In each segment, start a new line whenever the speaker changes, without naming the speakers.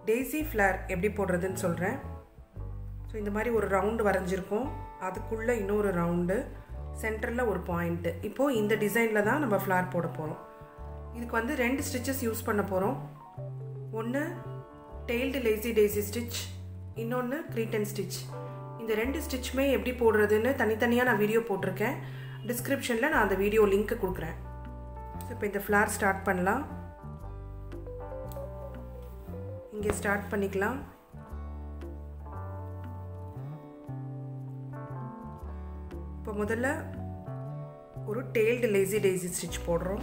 daisy flower எப்படி போடுறதுன்னு சொல்கிறேன் ஸோ இந்த மாதிரி ஒரு ரவுண்டு வரைஞ்சிருக்கோம் அதுக்குள்ளே இன்னொரு ரவுண்டு சென்டரில் ஒரு பாயிண்ட்டு இப்போது இந்த டிசைனில் தான் நம்ம ஃப்ளார் போட போகிறோம் இதுக்கு வந்து ரெண்டு ஸ்டிச்சஸ் யூஸ் பண்ண போகிறோம் ஒன்று டெய்ல்டு லேசி டேசி ஸ்டிச் இன்னொன்று க்ரீட்டன் ஸ்டிச் இந்த ரெண்டு ஸ்டிச்சுமே எப்படி போடுறதுன்னு தனித்தனியாக நான் வீடியோ போட்டிருக்கேன் டிஸ்கிரிப்ஷனில் நான் அந்த வீடியோ லிங்க்கு கொடுக்குறேன் ஸோ இப்போ இந்த ஃப்ளார் ஸ்டார்ட் பண்ணலாம் இங்கே ஸ்டார்ட் பண்ணிக்கலாம் இப்போ முதல்ல ஒரு டெய்ல்டு லேசி டேசி ஸ்டிச் போடுறோம்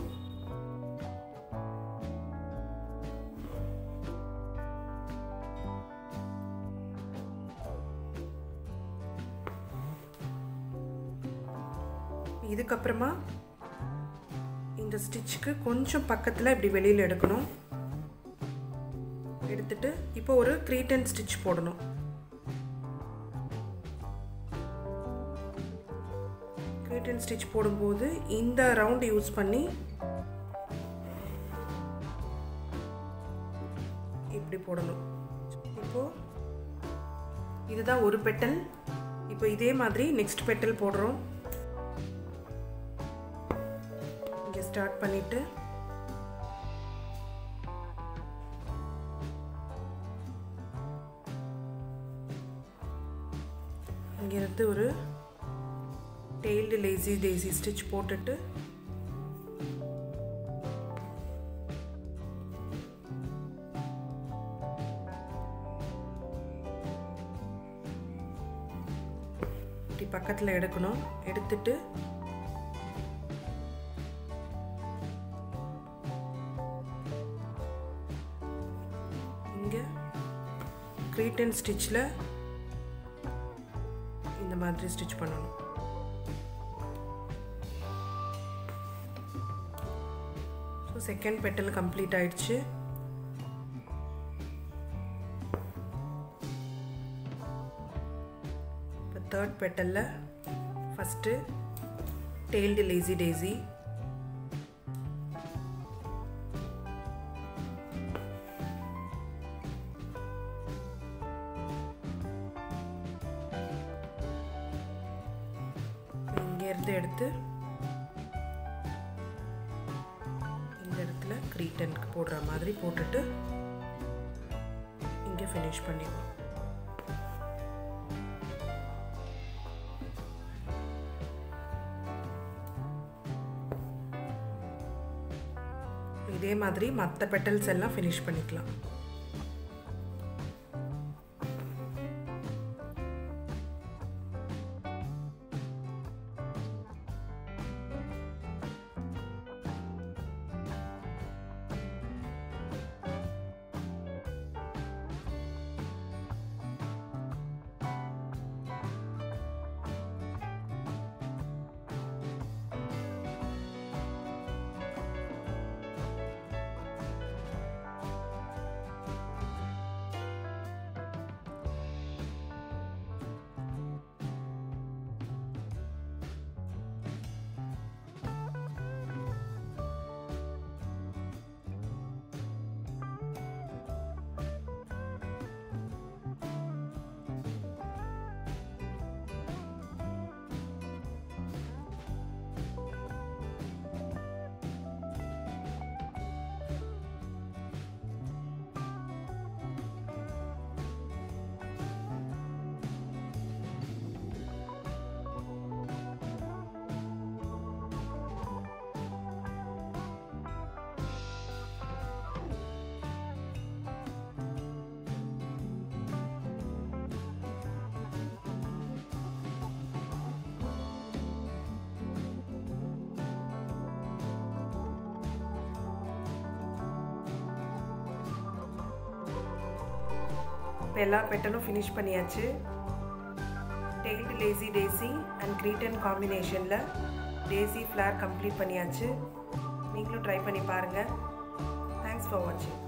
இதுக்கப்புறமா இந்த ஸ்டிச்சுக்கு கொஞ்சம் பக்கத்தில் இப்படி வெளியில் எடுக்கணும் எடுத்துட்டு இப்போ ஒரு க்ரீட்டன் ஸ்டிச் போடணும் க்ரீட்டன் ஸ்டிச் போடும்போது இந்த ரவுண்ட் யூஸ் பண்ணி இப்படி போடணும் இப்போ இதுதான் ஒரு பெட்டல் இப்போ இதே மாதிரி நெக்ஸ்ட் பெட்டல் போடுறோம் இங்கே ஸ்டார்ட் பண்ணிவிட்டு இங்கேருந்து ஒரு டெய்ல்டு லேசி டேசி ஸ்டிச் போட்டுட்டு இப்படி பக்கத்தில் எடுக்கணும் எடுத்துட்டு இங்கே க்ரீட்டன் ஸ்டிச்சில் இந்த மாதிரி ஸ்டிச் பண்ணணும் ஸோ செகண்ட் பெட்டல் கம்ப்ளீட் ஆயிடுச்சு இப்போ தேர்ட் பெட்டலில் ஃபஸ்ட்டு டெய்ல்டு லேசி டேசி இங்கேருந்து எடுத்து இந்த இடத்துல க்ரீட்டனுக்கு போடுற மாதிரி போட்டுட்டு இங்கே ஃபினிஷ் பண்ணிடுவோம் இதே மாதிரி மற்ற பெட்டல்ஸ் எல்லாம் ஃபினிஷ் பண்ணிக்கலாம் இப்போ எல்லா பெட்டலும் ஃபினிஷ் பண்ணியாச்சு tailed lazy daisy and Cretan காம்பினேஷனில் டேசி ஃப்ளார் கம்ப்ளீட் பண்ணியாச்சு நீங்களும் ட்ரை பண்ணி பாருங்கள் தேங்க்ஸ் ஃபார் வாட்சிங்